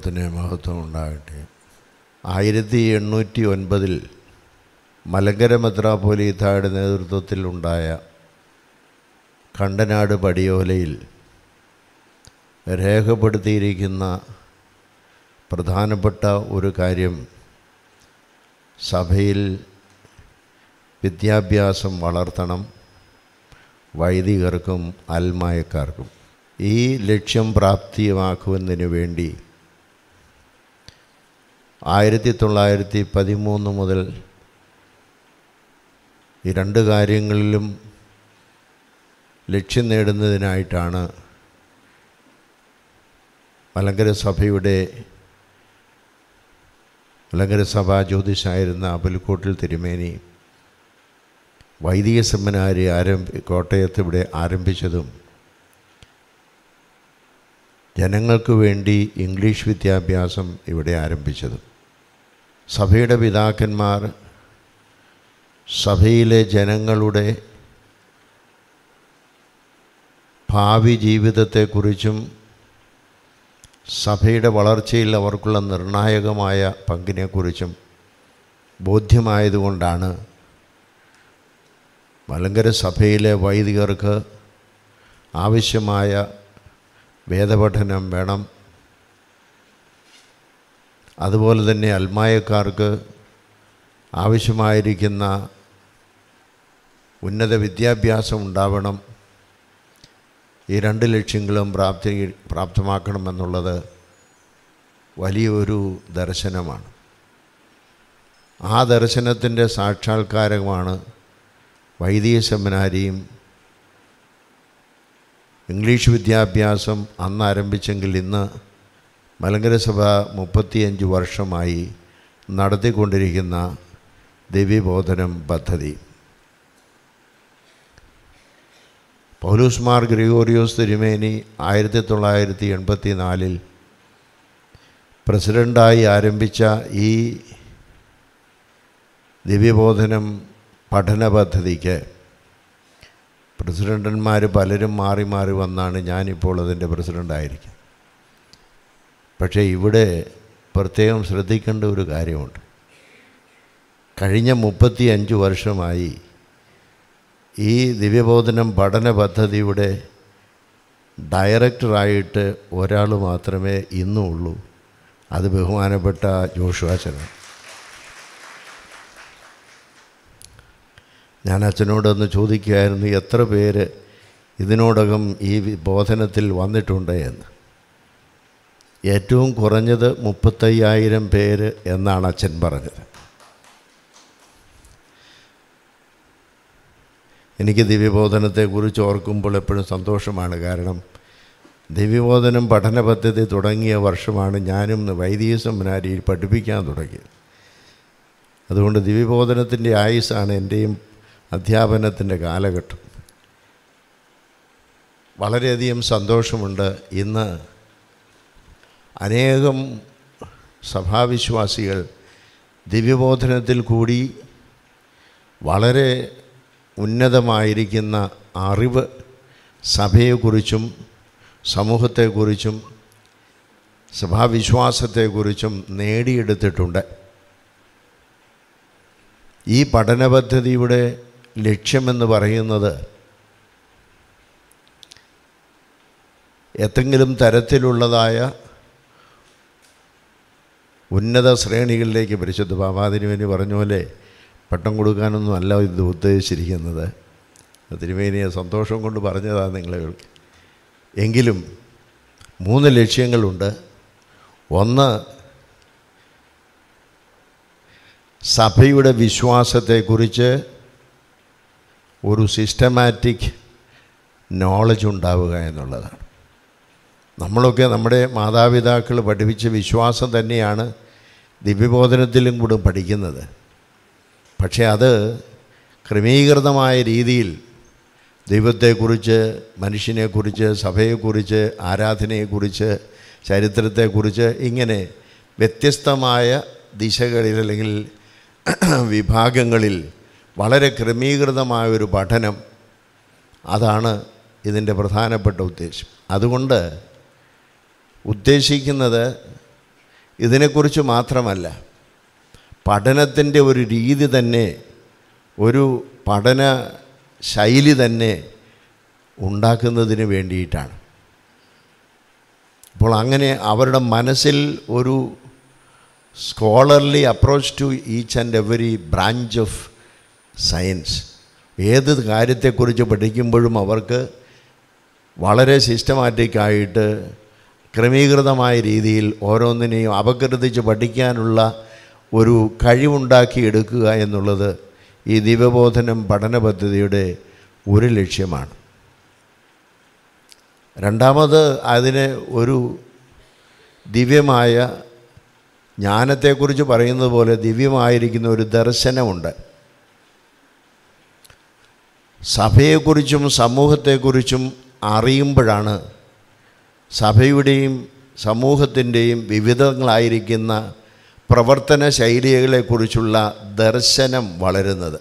നാമത്തിന് മഹത്വം ഉണ്ടാകട്ടെ ആയിരത്തി എണ്ണൂറ്റി ഒൻപതിൽ മലങ്കര മെത്രാപോലീത്തായുടെ നേതൃത്വത്തിൽ ഉണ്ടായ കണ്ടനാട് പടിയോലയിൽ രേഖപ്പെടുത്തിയിരിക്കുന്ന പ്രധാനപ്പെട്ട ഒരു കാര്യം സഭയിൽ വിദ്യാഭ്യാസം വളർത്തണം വൈദികർക്കും അൽമായക്കാർക്കും ഈ ലക്ഷ്യം പ്രാപ്തിയമാക്കുന്നതിന് വേണ്ടി ആയിരത്തി തൊള്ളായിരത്തി പതിമൂന്ന് മുതൽ ഈ രണ്ട് കാര്യങ്ങളിലും ലക്ഷ്യം നേടുന്നതിനായിട്ടാണ് മലങ്കര സഭയുടെ മലങ്കര സഭാ ജ്യോതിഷായിരുന്ന അപ്പൽക്കോട്ടിൽ തിരുമേനി വൈദിക സെമിനാരി ആരംഭി കോട്ടയത്ത് ഇവിടെ ആരംഭിച്ചതും ജനങ്ങൾക്ക് വേണ്ടി ഇംഗ്ലീഷ് വിദ്യാഭ്യാസം ഇവിടെ ആരംഭിച്ചതും സഭയുടെ പിതാക്കന്മാർ സഭയിലെ ജനങ്ങളുടെ ഭാവി ജീവിതത്തെക്കുറിച്ചും സഭയുടെ വളർച്ചയിൽ അവർക്കുള്ള നിർണായകമായ പങ്കിനെക്കുറിച്ചും ബോധ്യമായതുകൊണ്ടാണ് മലങ്കര സഭയിലെ വൈദികർക്ക് ആവശ്യമായ വേദപഠനം വേണം അതുപോലെ തന്നെ അൽമായക്കാർക്ക് ആവശ്യമായിരിക്കുന്ന ഉന്നത വിദ്യാഭ്യാസം ഉണ്ടാവണം ഈ രണ്ട് ലക്ഷ്യങ്ങളും പ്രാപ്തി പ്രാപ്തമാക്കണമെന്നുള്ളത് വലിയൊരു ദർശനമാണ് ആ ദർശനത്തിൻ്റെ സാക്ഷാത്കാരമാണ് വൈദിക സെമിനാരിയും ഇംഗ്ലീഷ് വിദ്യാഭ്യാസം അന്ന് ആരംഭിച്ചെങ്കിൽ ഇന്ന് മലങ്കര സഭ മുപ്പത്തിയഞ്ച് വർഷമായി നടത്തിക്കൊണ്ടിരിക്കുന്ന ദിവ്യബോധനം പദ്ധതി പൗലൂസ് മാർ ഗ്രിഗോറിയോസ് തിരുമേനി ആയിരത്തി തൊള്ളായിരത്തി എൺപത്തി നാലിൽ പ്രസിഡൻ്റായി ആരംഭിച്ച ഈ ദിവ്യബോധനം പഠന പദ്ധതിക്ക് പ്രസിഡൻ്റന്മാർ പലരും മാറി മാറി വന്നാണ് ഞാനിപ്പോൾ അതിൻ്റെ പ്രസിഡൻ്റായിരിക്കുന്നത് പക്ഷേ ഇവിടെ പ്രത്യേകം ശ്രദ്ധിക്കേണ്ട ഒരു കാര്യമുണ്ട് കഴിഞ്ഞ മുപ്പത്തി അഞ്ച് വർഷമായി ഈ ദിവ്യബോധനം പഠന പദ്ധതിയുടെ ഡയറക്ടറായിട്ട് ഒരാൾ മാത്രമേ ഇന്നും ഉള്ളൂ അത് ബഹുമാനപ്പെട്ട ജോഷുവാച്ചനാണ് ഞാൻ അച്ഛനോടൊന്ന് ചോദിക്കുകയായിരുന്നു എത്ര പേര് ഇതിനോടകം ഈ ബോധനത്തിൽ വന്നിട്ടുണ്ട് എന്ന് ഏറ്റവും കുറഞ്ഞത് മുപ്പത്തയ്യായിരം പേര് എന്നാണ് അച്ഛൻ പറഞ്ഞത് എനിക്ക് ദിവ്യബോധനത്തെക്കുറിച്ച് ഓർക്കുമ്പോൾ എപ്പോഴും സന്തോഷമാണ് കാരണം ദിവ്യബോധനം പഠന പദ്ധതി തുടങ്ങിയ വർഷമാണ് ഞാനും വൈദിക സെമിനാരിയിൽ പഠിപ്പിക്കാൻ തുടങ്ങിയത് അതുകൊണ്ട് ദിവ്യബോധനത്തിൻ്റെ ആയുസ്സാണ് എൻ്റെയും അധ്യാപനത്തിൻ്റെ കാലഘട്ടം വളരെയധികം സന്തോഷമുണ്ട് ഇന്ന് അനേകം സഭാവിശ്വാസികൾ ദിവ്യബോധനത്തിൽ കൂടി വളരെ ഉന്നതമായിരിക്കുന്ന അറിവ് സഭയെക്കുറിച്ചും സമൂഹത്തെക്കുറിച്ചും സഭാവിശ്വാസത്തെക്കുറിച്ചും നേടിയെടുത്തിട്ടുണ്ട് ഈ പഠന പദ്ധതിയുടെ ലക്ഷ്യമെന്ന് പറയുന്നത് ഏതെങ്കിലും തരത്തിലുള്ളതായ ഉന്നത ശ്രേണികളിലേക്ക് പരിശുദ്ധ ബാബാതിരുമേനി പറഞ്ഞ പോലെ പട്ടം കൊടുക്കാനൊന്നും അല്ല ഇത് ഉദ്ദേശിച്ചിരിക്കുന്നത് തിരുമേനിയെ സന്തോഷം കൊണ്ട് പറഞ്ഞതാണ് നിങ്ങളെ എങ്കിലും മൂന്ന് ലക്ഷ്യങ്ങളുണ്ട് ഒന്ന് സഭയുടെ വിശ്വാസത്തെക്കുറിച്ച് ഒരു സിസ്റ്റമാറ്റിക് നോളജ് ഉണ്ടാവുക എന്നുള്ളതാണ് നമ്മളൊക്കെ നമ്മുടെ മാതാപിതാക്കൾ പഠിപ്പിച്ച വിശ്വാസം തന്നെയാണ് ദിവ്യബോധനത്തിലും കൂടെ പഠിക്കുന്നത് പക്ഷേ അത് ക്രമീകൃതമായ രീതിയിൽ ദൈവത്തെക്കുറിച്ച് മനുഷ്യനെക്കുറിച്ച് സഭയെക്കുറിച്ച് ആരാധനയെക്കുറിച്ച് ചരിത്രത്തെക്കുറിച്ച് ഇങ്ങനെ വ്യത്യസ്തമായ ദിശകളിൽ അല്ലെങ്കിൽ വിഭാഗങ്ങളിൽ വളരെ ക്രമീകൃതമായ ഒരു പഠനം അതാണ് ഇതിൻ്റെ പ്രധാനപ്പെട്ട ഉദ്ദേശം അതുകൊണ്ട് ഉദ്ദേശിക്കുന്നത് ഇതിനെക്കുറിച്ച് മാത്രമല്ല പഠനത്തിൻ്റെ ഒരു രീതി തന്നെ ഒരു പഠന ശൈലി തന്നെ ഉണ്ടാക്കുന്നതിന് വേണ്ടിയിട്ടാണ് അപ്പോൾ അങ്ങനെ അവരുടെ മനസ്സിൽ ഒരു scholarly approach to each and every branch of science ഏത് കാര്യത്തെക്കുറിച്ച് പഠിക്കുമ്പോഴും അവർക്ക് വളരെ സിസ്റ്റമാറ്റിക്കായിട്ട് ക്രമീകൃതമായ രീതിയിൽ ഓരോന്നിനെയും അപകൃതിച്ച് പഠിക്കാനുള്ള ഒരു കഴിവുണ്ടാക്കി എടുക്കുക എന്നുള്ളത് ഈ ദിവബോധനം പഠന പദ്ധതിയുടെ ഒരു ലക്ഷ്യമാണ് രണ്ടാമത് അതിന് ഒരു ദിവ്യമായ ജ്ഞാനത്തെക്കുറിച്ച് പറയുന്നത് പോലെ ദിവ്യമായിരിക്കുന്ന ഒരു ദർശനമുണ്ട് സഭയെക്കുറിച്ചും സമൂഹത്തെക്കുറിച്ചും അറിയുമ്പോഴാണ് സഭയുടെയും സമൂഹത്തിൻ്റെയും വിവിധങ്ങളായിരിക്കുന്ന പ്രവർത്തന ശൈലികളെക്കുറിച്ചുള്ള ദർശനം വളരുന്നത്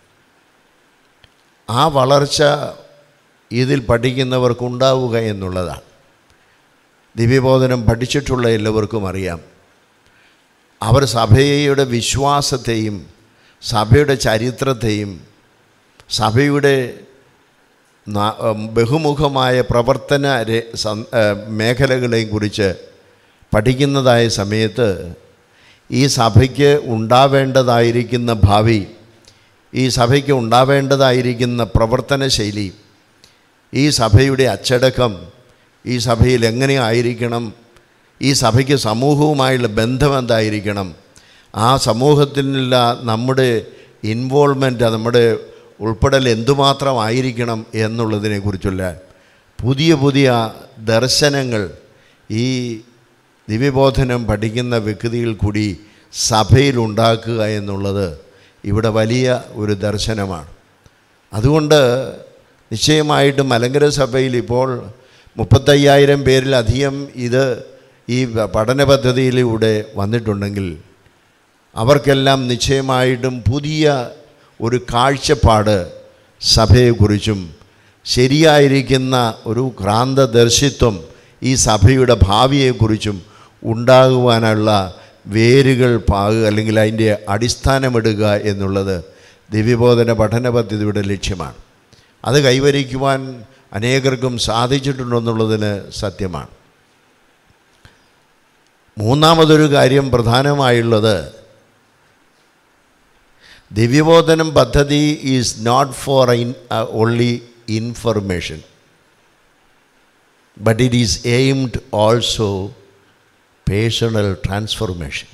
ആ വളർച്ച ഇതിൽ പഠിക്കുന്നവർക്കുണ്ടാവുക എന്നുള്ളതാണ് ദിവ്യബോധനം പഠിച്ചിട്ടുള്ള എല്ലാവർക്കും അറിയാം അവർ സഭയുടെ വിശ്വാസത്തെയും സഭയുടെ ചരിത്രത്തെയും സഭയുടെ ന- ഉം, ബഹുമുഖമായ പ്രവർത്തന രെ- സം- ഏ, മേഖലകളെയും കുറിച്ച് പഠിക്കുന്നതായ സമയത്ത് ഈ സഭയ്ക്ക് ഉണ്ടാവേണ്ടതായിരിക്കുന്ന ഭാവി ഈ സഭയ്ക്ക് ഉണ്ടാവേണ്ടതായിരിക്കുന്ന പ്രവർത്തന ശൈലി ഈ സഭയുടെ അച്ചടക്കം ഈ സഭയിൽ എങ്ങനെ ആയിരിക്കണം ഈ സഭയ്ക്ക് സമൂഹവുമായുള്ള ബന്ധം എന്തായിരിക്കണം ആ സമൂഹത്തിനുള്ള നമ്മുടെ ഇൻവോൾവ്മെൻറ്റ് നമ്മുടെ ഉൾപ്പെടൽ എന്തുമാത്രമായിരിക്കണം എന്നുള്ളതിനെക്കുറിച്ചുള്ള പുതിയ പുതിയ ദർശനങ്ങൾ ഈ ദിവ്യബോധനം പഠിക്കുന്ന വ്യക്തിയിൽ കൂടി സഭയിൽ ഉണ്ടാക്കുക എന്നുള്ളത് ഇവിടെ വലിയ ഒരു ദർശനമാണ് അതുകൊണ്ട് നിശ്ചയമായിട്ടും മലങ്കര സഭയിൽ ഇപ്പോൾ മുപ്പത്തയ്യായിരം പേരിലധികം ഇത് ഈ പഠന പദ്ധതിയിലൂടെ വന്നിട്ടുണ്ടെങ്കിൽ അവർക്കെല്ലാം നിശ്ചയമായിട്ടും പുതിയ ഒരു കാഴ്ചപ്പാട് സഭയെക്കുറിച്ചും ശരിയായിരിക്കുന്ന ഒരു ക്രാന്തദർശിത്വം ഈ സഭയുടെ ഭാവിയെക്കുറിച്ചും ഉണ്ടാകുവാനുള്ള വേരുകൾ പാകുക അല്ലെങ്കിൽ അതിൻ്റെ അടിസ്ഥാനമിടുക എന്നുള്ളത് ദിവ്യബോധന പഠന പദ്ധതിയുടെ ലക്ഷ്യമാണ് അത് കൈവരിക്കുവാൻ അനേകർക്കും സാധിച്ചിട്ടുണ്ടെന്നുള്ളതിന് സത്യമാണ് മൂന്നാമതൊരു കാര്യം പ്രധാനമായുള്ളത് ദിവ്യബോധനം പദ്ധതി is not for only information but it is aimed also personal transformation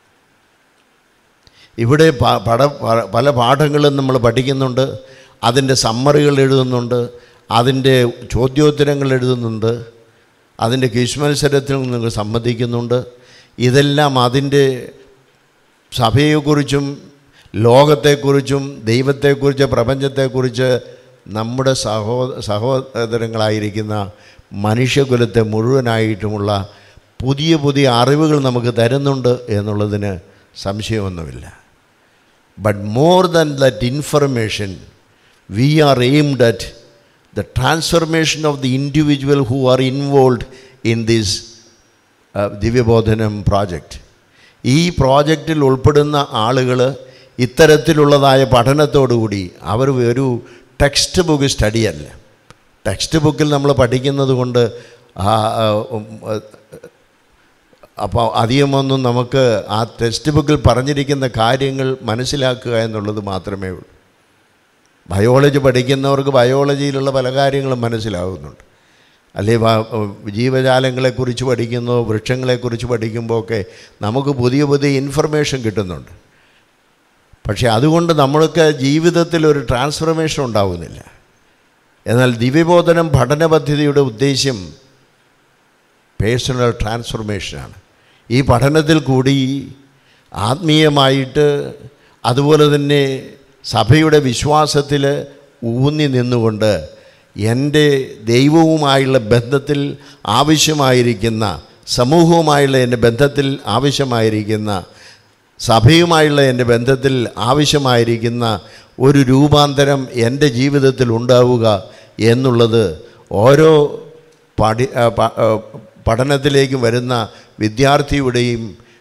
ഇവിടെ പ- പട പ- പല പാഠങ്ങളും നമ്മൾ പഠിക്കുന്നുണ്ട് അതിൻ്റെ സമ്മറികൾ എഴുതുന്നുണ്ട് അതിൻ്റെ ചോദ്യോത്തരങ്ങൾ എഴുതുന്നുണ്ട് അതിൻ്റെ ക്വിസ് മത്സരത്തിൽ നിങ്ങൾ സമ്മതിക്കുന്നുണ്ട് ഇതെല്ലാം അതിൻ്റെ സഭയെക്കുറിച്ചും ലോകത്തെക്കുറിച്ചും ദൈവത്തെക്കുറിച്ച് പ്രപഞ്ചത്തെക്കുറിച്ച് നമ്മുടെ സഹോ സഹോദരങ്ങളായിരിക്കുന്ന മനുഷ്യകുലത്തെ മുഴുവനായിട്ടുമുള്ള പുതിയ പുതിയ അറിവുകൾ നമുക്ക് തരുന്നുണ്ട് എന്നുള്ളതിന് സംശയമൊന്നുമില്ല But more than that information, we are aimed at the transformation of the individual who are involved in this uh, ദിവ്യബോധനം പ്രോജക്റ്റ് ഈ പ്രോജക്റ്റിൽ ഉൾപ്പെടുന്ന ആളുകൾ ഇത്തരത്തിലുള്ളതായ പഠനത്തോടുകൂടി അവർ ഒരു ടെക്സ്റ്റ് ബുക്ക് സ്റ്റഡിയല്ല ടെക്സ്റ്റ് ബുക്കിൽ നമ്മൾ പഠിക്കുന്നത് കൊണ്ട് ആ, ആ, ഉം, ആ, അപ്പോൾ അധികമൊന്നും നമുക്ക് ആ ടെക്സ്റ്റ് ബുക്കിൽ പറഞ്ഞിരിക്കുന്ന കാര്യങ്ങൾ മനസ്സിലാക്കുക എന്നുള്ളത് മാത്രമേ ഉള്ളൂ ബയോളജി പഠിക്കുന്നവർക്ക് ബയോളജിയിലുള്ള പല കാര്യങ്ങളും മനസ്സിലാകുന്നുണ്ട് അല്ലെ ജീവജാലങ്ങളെക്കുറിച്ച് പഠിക്കുന്നോ വൃക്ഷങ്ങളെക്കുറിച്ച് പഠിക്കുമ്പോൾ ഒക്കെ നമുക്ക് പുതിയ പുതിയ ഇൻഫർമേഷൻ കിട്ടുന്നുണ്ട് പക്ഷേ അതുകൊണ്ട് നമ്മൾക്ക് ജീവിതത്തിൽ ഒരു ട്രാൻസ്ഫർമേഷൻ ഉണ്ടാകുന്നില്ല എന്നാൽ ദിവ്യബോധനം പഠന പദ്ധതിയുടെ ഉദ്ദേശ്യം പേഴ്സണൽ ട്രാൻസ്ഫർമേഷനാണ് ഈ പഠനത്തിൽ കൂടി ആത്മീയമായിട്ട് അതുപോലെ തന്നെ സഭയുടെ വിശ്വാസത്തിൽ ഊന്നി നിന്നുകൊണ്ട് എൻ്റെ ദൈവവുമായുള്ള ബന്ധത്തിൽ ആവശ്യമായിരിക്കുന്ന സമൂഹവുമായുള്ള എൻ്റെ ബന്ധത്തിൽ ആവശ്യമായിരിക്കുന്ന സഭയുമായുള്ള എൻ്റെ ബന്ധത്തിൽ ആവശ്യമായിരിക്കുന്ന ഒരു രൂപാന്തരം എൻ്റെ ജീവിതത്തിൽ ഉണ്ടാവുക എന്നുള്ളത് ഓരോ പഠി ആ, പ- ആ, പഠനത്തിലേക്ക് വരുന്ന വിദ്യാർത്ഥിയുടെയും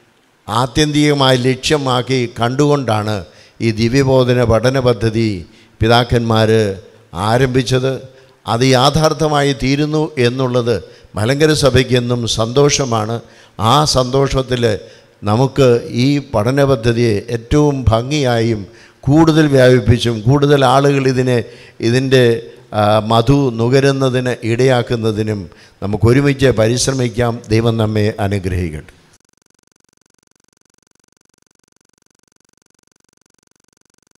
ആത്യന്തികമായി ലക്ഷ്യമാക്കി കണ്ടുകൊണ്ടാണ് ഈ ദിവ്യബോധന പഠന പദ്ധതി പിതാക്കന്മാർ ആരംഭിച്ചത് അത് യാഥാർത്ഥമായി തീരുന്നു എന്നുള്ളത് മലങ്കര സഭയ്ക്കെന്നും സന്തോഷമാണ് ആ സന്തോഷത്തിൽ നമുക്ക് ഈ പഠന പദ്ധതിയെ ഏറ്റവും ഭംഗിയായും കൂടുതൽ വ്യാപിപ്പിച്ചും കൂടുതൽ ആളുകൾ ഇതിനെ ഇതിൻ്റെ ആ, മധു നുകരുന്നതിന് ഇടയാക്കുന്നതിനും നമുക്ക് ഒരുമിച്ച് പരിശ്രമിക്കാം ദൈവം നമ്മെ അനുഗ്രഹിക്കട്ടെ